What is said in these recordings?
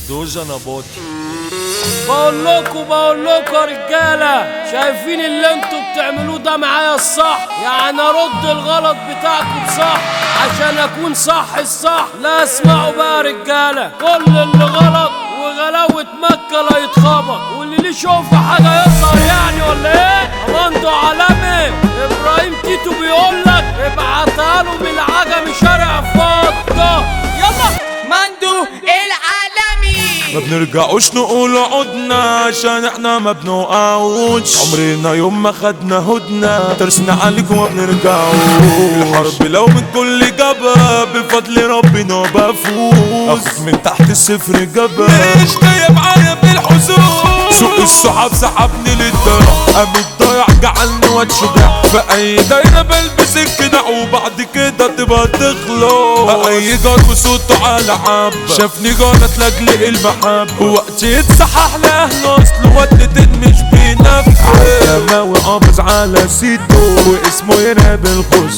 دوزة نباطي بقول لكم بقول لكم يا رجاله شايفين اللي انتوا بتعملوه ده معايا الصح يعني ارد الغلط بتاعكم صح عشان اكون صح الصح لا اسمعوا بقى يا رجاله كل اللي غلط وغلاوة مكة لا يتخبط واللي ليه شوف حاجة يظهر يعني ولا ايه؟ اماندو عالمي ابراهيم تيتو بيقول لك ابعتها له من العجمي شارع فضة يلا مندو العالمي ما بنرجعوش نقول عدنا عشان احنا ما بنوقعوش عمرنا يوم ما خدنا هدنا ترسنا عليكم ما بنرجعوش الحرب لو من كل جبهة بفضل ربنا بفوز اخد من تحت الصفر جبهة مش جاية معايا بالحزون سوق الصحاب سحبني للدرع قام الضايع جعلني واد شجاع في اي دايرة بلبس القناع وبعد كده تبقى تخلص اي جار وصوته على عب شافني جارت لاجل المحبة وقت يتصحح لاهله اصله ودت مش بينفذ عالماوي قابض على سيتو واسمه يرهب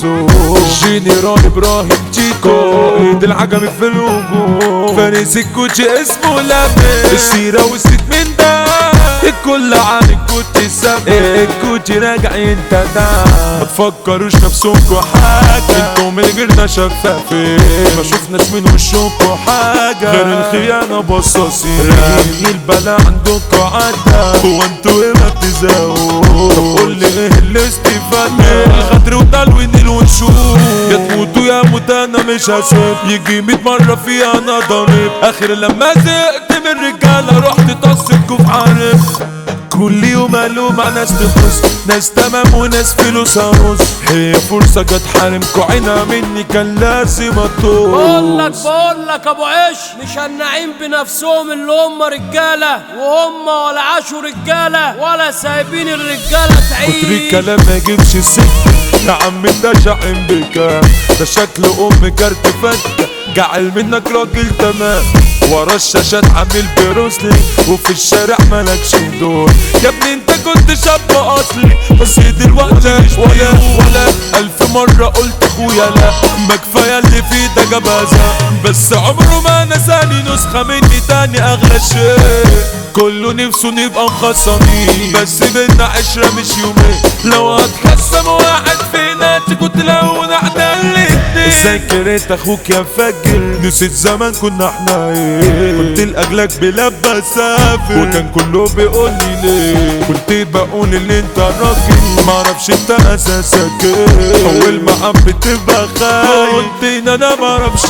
الخصوص جنرال ابراهيم تيكو ايد العجمي في الوجود فارس الكوتشي اسمه لامي السيرة والست من ده الكل عن الكوتشي سامي الكوتشي راجع انت ده ما تفكروش نفسكوا حاجة انتوا من غيرنا شفافين ما شفناش من وشكوا حاجة غير الخيانة بصاصين رامي البلا عندكوا عدى هو انتوا ايه ما بتزاقوا طب قول لي ايه الاستفادة الغدر وتلوين الوشوش يا تموتوا يا موت انا مش هسيب يجي 100 مرة فيها انا ضريب اخر لما زهقت من الرجالة رحت طصتكوا في عارف كل يوم قالوا مع ناس تخص ناس تمام وناس فلوس هرص هي فرصة جت حارمكوا عينها مني كان لازم بقول لك اطوس بقول لك ابو عيش مش هنعين بنفسهم اللي هم رجاله وهم ولا عاشوا رجاله ولا سايبين الرجاله كتر تعيش الكلام ما يجيبش السكة يا عم ده شاحن بكام ده شكل ام كارت فكة جعل منك راجل تمام ورا الشاشات عامل بروسلي وفي الشارع مالكش دور يا ابني انت كنت شاب اصلي بس دلوقتي مش ولا ولا الف مرة قلت اخويا لا ما كفاية اللي فيه ده جبازة بس عمره ما نساني نسخة مني تاني اغلى شيء كله نفسه نبقى مخصمين بس بينا عشرة مش يومين لو هتخصم واحد فينا تكون تلون احنا الاتنين ذاكرت اخوك يا فجر نسيت زمان كنا احنا ايه كنت لاجلك بلبى سافر وكان كله بيقول لي ليه كنت بقول اللي انت راجل معرفش انت اساسك ايه اول ما عم بتبقى خايف قلت ان انا معرفش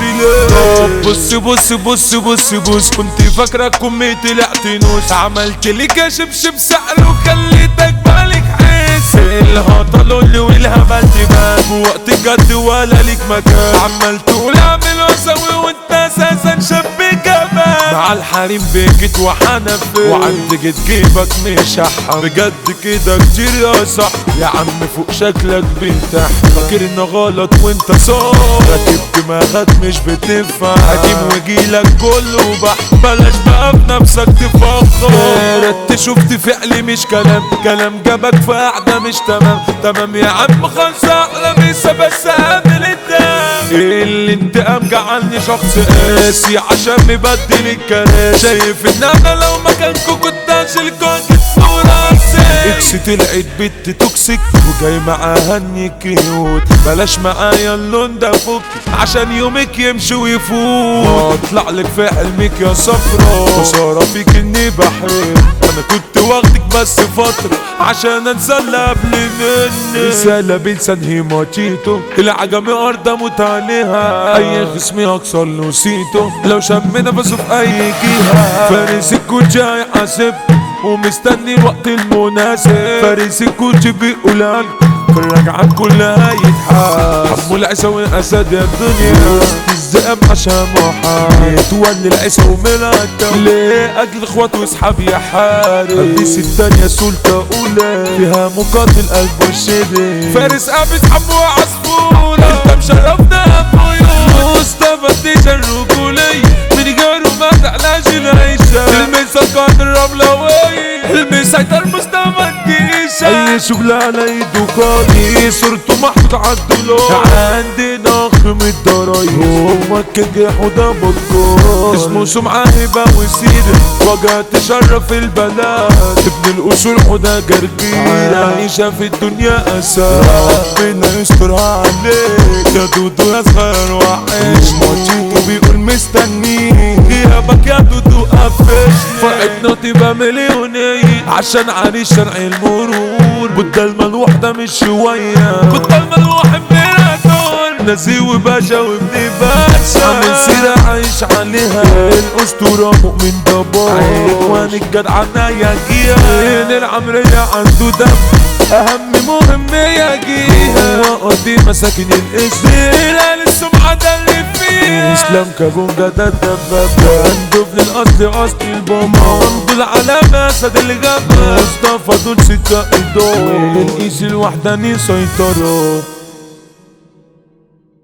ليه بص بص بص بص بص كنت فاكرك كمية طلعت نوس عملت لي كشبشب سعر وخليتك بالك حس الهطل اللي والهبل تبان وقت الجد ولا ليك مكان عمال تقول اعمل واسوي وانت اساسا شاب جبان مع الحريم بكت وحنفي وعند جيت جيبك مش هحم بجد كده كتير يا صح يا عم فوق شكلك بنتح فاكر انه غلط وانت صح راكب دماغك مش بتنفع قديم وجيلك كله بح بلاش بقى بنفسك تفخر رت شفت فعلي مش كلام كلام جابك في قعده مش تمام تمام يا عم خلص احلى ميسا بس قابل الدم اللي انتقام جعلني شخص قاسي عشان مبدل الكراسي شايف ان انا لو مكانكو كنت اشيلكوا صورة اكس طلعت بنت توكسيك وجاي معاها النيكيوت بلاش معايا اللون ده فك عشان يومك يمشي ويفوت اطلع لك في حلمك يا صفرا خسارة فيك اني بحب انا كنت واخدك بس فترة عشان انسى اللي قبل مني رسالة بلسان هيماتيتو العجمي ارض اموت عليها اي خصمي اكسر له سيتو لو شمنا بس في اي جهة فارس الكوتشي هيحاسب ومستني الوقت المناسب فارس الكوتشي بيقول لك في الرجعة كلها يتحاسب حمو العيسى اسد يا الدنيا الذئب عشان محارب تولي العيسى وملكة ليه اجل اخوات واصحاب يا حارب الديس التانية سلطة اولى فيها مقاتل قلب والشديد فارس قابس حمو عصفورة انت مشرفنا بطيور مصطفى تيجان رجولي من غيره ما تعلاش العيشة المسكر الرملوية المسيطر مصطفى الجيشة اي شغل على ايده قاضي صورته محطوط عالدولار عندنا حاكم الضرايب هو كجح وده بكار اسمه سمعة هبة وسيرة وجه تشرف البلد ابن الأصول حدا جرجير عايشة في الدنيا أساس ربنا يسترها عليك يا دودو يا صغير وعيش ماتشيتو بيقول مستنيك غيابك يا دودو قفش فرقتنا تبقى مليونية عشان عريس شرع المرور بدل ما الوحدة مش شوية بدل ما الواحد دول نزيه وباشا وابن باشا عامل سيرة عايش عليها الأسطورة مؤمن دبار عنوان الجدعنة يا جيها العمرية عنده دم أهم مهمة يجيها هو قضي مساكن الاسم هلال السمعة ده اللي فيه اسلام كابونجا ده الدبابة عنده في الأصل أصل البابا عنده العلامة أسد الغابة مصطفى دول ستة إيدون الإيس الوحداني سيطرة